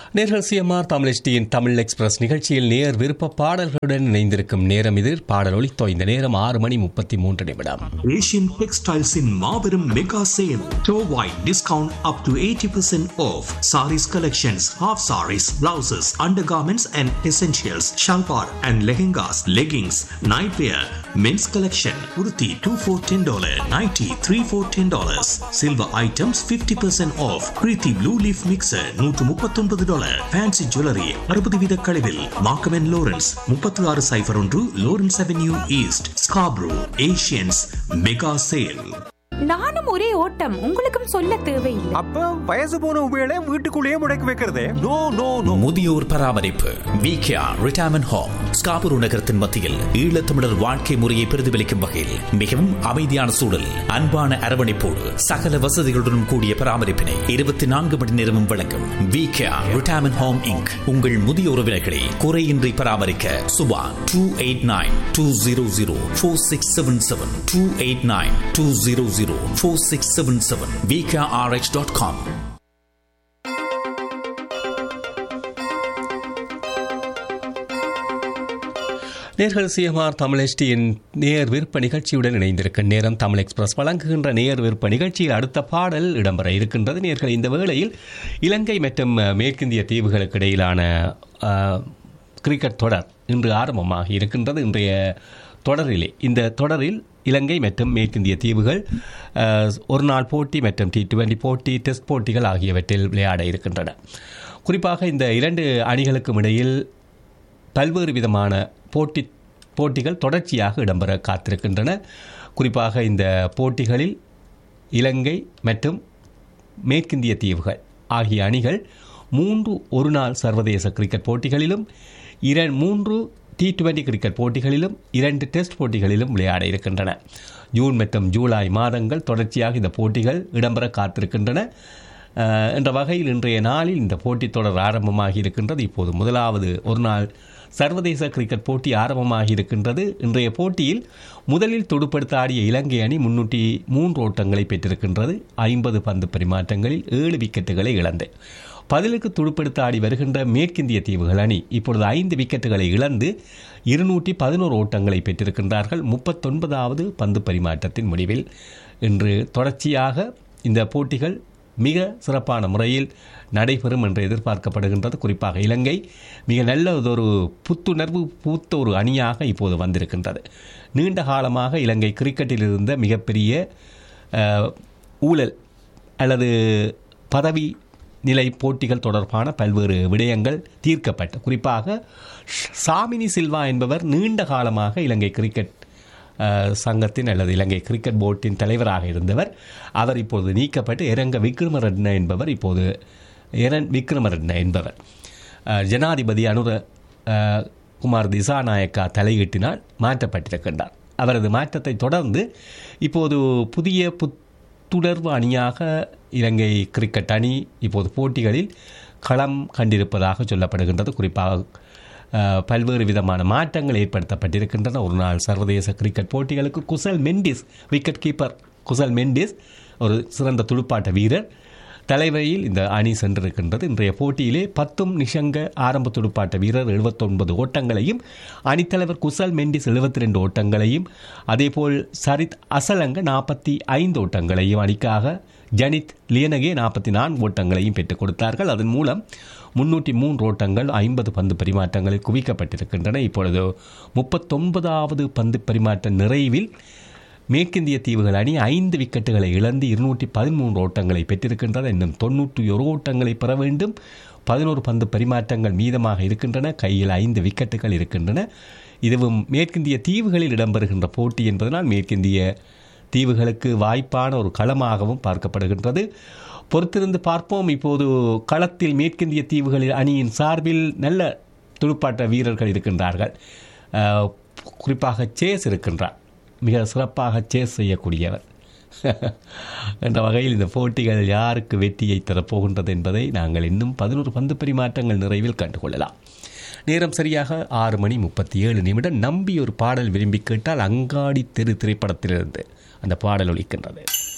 நேர்கள் CMR தமிழ்டியின் Tamil express நிகழ்ச்சியில் நேர் விருப்ப பாடல்களுடன் இணைந்திருக்கும் நேரம் இது பாடல் ஒலித்தோ இந்த நேரம் ஆறு மணி முப்பத்தி மூன்று நிமிடம் Asian Textiles in Marverum Mega Sale. Store wide discount up to 80% off. Saris collections, half saris, blouses, undergarments and essentials, shalwar and lehengas, leggings, nightwear, men's collection, kurti 2 for $10, nighty 3 for $10. Silver items 50% off. Preeti Blue Leaf Mixer 139 dollar. Fancy Jewelry 60 வீத கழிவில். Markham and Lawrence 36 சைபர் ஒன்று Lawrence Avenue East, Scarborough, Asians Mega Sale. நானும் ஒரே ஓட்டம் உங்களுக்கும் சொல்ல தேவையில்லை அப்ப வயசு போன உபயோக வீட்டுக்குள்ளேயே முடக்கி வைக்கிறதே நோ நோ நோ முதியோர் பராமரிப்பு விகேஆர் ரிட்டையர்மெண்ட் ஹோம் ஸ்காபுரு நகரத்தின் மத்தியில் ஈழத்தமிழர் வாழ்க்கை முறையை பிரதிபலிக்கும் வகையில் மிகவும் அமைதியான சூழல் அன்பான அரவணைப்போடு சகல வசதிகளுடன் கூடிய பராமரிப்பினை இருபத்தி நான்கு மணி நேரமும் வழங்கும் விகேஆர் ரிட்டையர்மெண்ட் ஹோம் இங்க் உங்கள் முதிய உறவினர்களை குறையின்றி பராமரிக்க Subha two eight nine two zero zero four six seven seven two eight nine two zero zero four six seven seven VKRH dot com நேர்கள் சிஎம்ஆர் தமிழ்டியின் நேர் விருப்ப நிகழ்ச்சியுடன் இணைந்திருக்கும் நேரம் தமிழ் எக்ஸ்பிரஸ் வழங்குகின்ற நேர் விருப்ப நிகழ்ச்சியில் அடுத்த பாடல் இடம்பெற இருக்கின்றது நேர்கள் இந்த வேளையில் இலங்கை மற்றும் அஹ், மேற்கிந்திய தீவுகளுக்கு இடையிலான அஹ், கிரிக்கெட் தொடர் இன்று ஆரம்பமாகி இருக்கின்றது இன்றைய தொடரிலே இந்த தொடரில் இலங்கை மற்றும் மேற்கிந்திய தீவுகள் அஹ், ஒரு நாள் போட்டி மற்றும் டி டுவெண்டி போட்டி டெஸ்ட் போட்டிகள் ஆகியவற்றில் விளையாட இருக்கின்றன குறிப்பாக இந்த இரண்டு அணிகளுக்கும் இடையில் பல்வேறு விதமான போட்டி போட்டிகள் தொடர்ச்சியாக இடம்பெற காத்திருக்கின்றன குறிப்பாக இந்த போட்டிகளில் இலங்கை மற்றும் மேற்கிந்திய தீவுகள் ஆகிய அணிகள் மூன்று ஒருநாள் சர்வதேச கிரிக்கெட் போட்டிகளிலும் இர மூன்று டி டுவெண்டி கிரிக்கெட் போட்டிகளிலும் இரண்டு டெஸ்ட் போட்டிகளிலும் விளையாட இருக்கின்றன ஜூன் மற்றும் ஜூலை மாதங்கள் தொடர்ச்சியாக இந்த போட்டிகள் இடம்பெற காத்திருக்கின்றன அஹ், என்ற வகையில் இன்றைய நாளில் இந்த போட்டித் தொடர் ஆரம்பமாகி இருக்கின்றது இப்போது முதலாவது ஒரு நாள் சர்வதேச கிரிக்கெட் போட்டி ஆரம்பமாகி இருக்கின்றது இன்றைய போட்டியில் முதலில் துடுப்படுத்த ஆடிய இலங்கை அணி முன்னூற்றி மூன்று ஓட்டங்களை பெற்றிருக்கின்றது ஐம்பது பந்து பரிமாற்றங்களில் ஏழு விக்கெட்டுகளை இழந்து பதிலுக்கு துடுப்படுத்த ஆடி வருகின்ற மேற்கிந்திய தீவுகள் அணி இப்பொழுது ஐந்து விக்கெட்டுகளை இழந்து இருநூற்றி பதினோரு ஓட்டங்களை பெற்றிருக்கின்றார்கள் முப்பத்தொன்பதாவது பந்து பரிமாற்றத்தின் முடிவில் இன்று தொடர்ச்சியாக இந்த போட்டிகள் மிக சிறப்பான முறையில் நடைபெறும் என்று எதிர்பார்க்கப்படுகின்றது குறிப்பாக இலங்கை மிக நல்லதொரு புத்துணர்வு பூத்த ஒரு அணியாக இப்போது வந்திருக்கின்றது நீண்ட காலமாக இலங்கை கிரிக்கெட்டில் இருந்த மிகப்பெரிய அஹ், ஊழல் அல்லது பதவி நிலை போட்டிகள் தொடர்பான பல்வேறு விடயங்கள் தீர்க்கப்பட்ட குறிப்பாக சாமினி சில்வா என்பவர் நீண்ட காலமாக இலங்கை கிரிக்கெட் அஹ், சங்கத்தின் அல்லது இலங்கை கிரிக்கெட் போர்டின் தலைவராக இருந்தவர் அவர் இப்போது நீக்கப்பட்டு இரங்க விக்ரமரட்ன என்பவர் இப்போது எரன் விக்ரமரட்ன என்பவர் அஹ், ஜனாதிபதி அனுர அஹ், குமார் திசாநாயக்கா தலையீட்டினால் மாற்றப்பட்டிருக்கின்றார் அவரது மாற்றத்தை தொடர்ந்து இப்போது புதிய புத்துணர்வு அணியாக இலங்கை கிரிக்கெட் அணி இப்போது போட்டிகளில் களம் கண்டிருப்பதாக சொல்லப்படுகின்றது குறிப்பாக அஹ், பல்வேறு விதமான மாற்றங்கள் ஏற்படுத்தப்பட்டிருக்கின்றன ஒரு நாள் சர்வதேச கிரிக்கெட் போட்டிகளுக்கு குசல் மெண்டிஸ் விக்கெட் கீப்பர் குசல் மெண்டிஸ் ஒரு சிறந்த துடுப்பாட்ட வீரர் தலைவரையில் இந்த அணி சென்றிருக்கின்றது இன்றைய போட்டியிலே பத்தும் நிஷங்க ஆரம்ப துடுப்பாட்ட வீரர் 79 ஓட்டங்களையும் அணித்தலைவர் குசல் மெண்டிஸ் 72 ரெண்டு ஓட்டங்களையும் அதேபோல் சரித் அசலங்க நாற்பத்தி ஐந்து ஓட்டங்களையும் அணிக்காக ஜனித் லியனகே நாற்பத்தி நான்கு ஓட்டங்களையும் பெற்றுக் கொடுத்தார்கள் அதன் மூலம் முன்னூற்றி மூன்று ஓட்டங்கள் ஐம்பது பந்து பரிமாற்றங்களில் குவிக்கப்பட்டிருக்கின்றன இப்பொழுது முப்பத்தொன்பதாவது பந்து பரிமாற்ற நிறைவில் மேற்கிந்திய தீவுகள் அணி ஐந்து விக்கெட்டுகளை இழந்து இருநூற்றி பதிமூன்று ஓட்டங்களை பெற்றிருக்கின்றன இன்னும் தொன்னூற்றி ஒரு ஓட்டங்களை பெற வேண்டும் பதினோரு பந்து பரிமாற்றங்கள் மீதமாக இருக்கின்றன கையில் ஐந்து விக்கெட்டுகள் இருக்கின்றன இதுவும் மேற்கிந்திய தீவுகளில் இடம்பெறுகின்ற போட்டி என்பதனால் மேற்கிந்திய தீவுகளுக்கு வாய்ப்பான ஒரு களமாகவும் பார்க்கப்படுகின்றது பொறுத்திருந்து பார்ப்போம் இப்போது களத்தில் மேற்கிந்திய தீவுகளில் அணியின் சார்பில் நல்ல துடுப்பாட்ட வீரர்கள் இருக்கின்றார்கள் அஹ், குறிப்பாக சேஸ் இருக்கின்றார் மிக சிறப்பாக சேஸ் செய்யக்கூடியவர் என்ற வகையில் இந்த போட்டிகள் யாருக்கு வெற்றியை தரப்போகின்றது என்பதை நாங்கள் இன்னும் பதினோரு பந்து பரிமாற்றங்கள் நிறைவில் கண்டுகொள்ளலாம் நேரம் சரியாக ஆறு மணி முப்பத்தி ஏழு நிமிடம் நம்பி ஒரு பாடல் விரும்பி கேட்டால் அங்காடி தெரு திரைப்படத்திலிருந்து அந்த பாடல் ஒலிக்கின்றது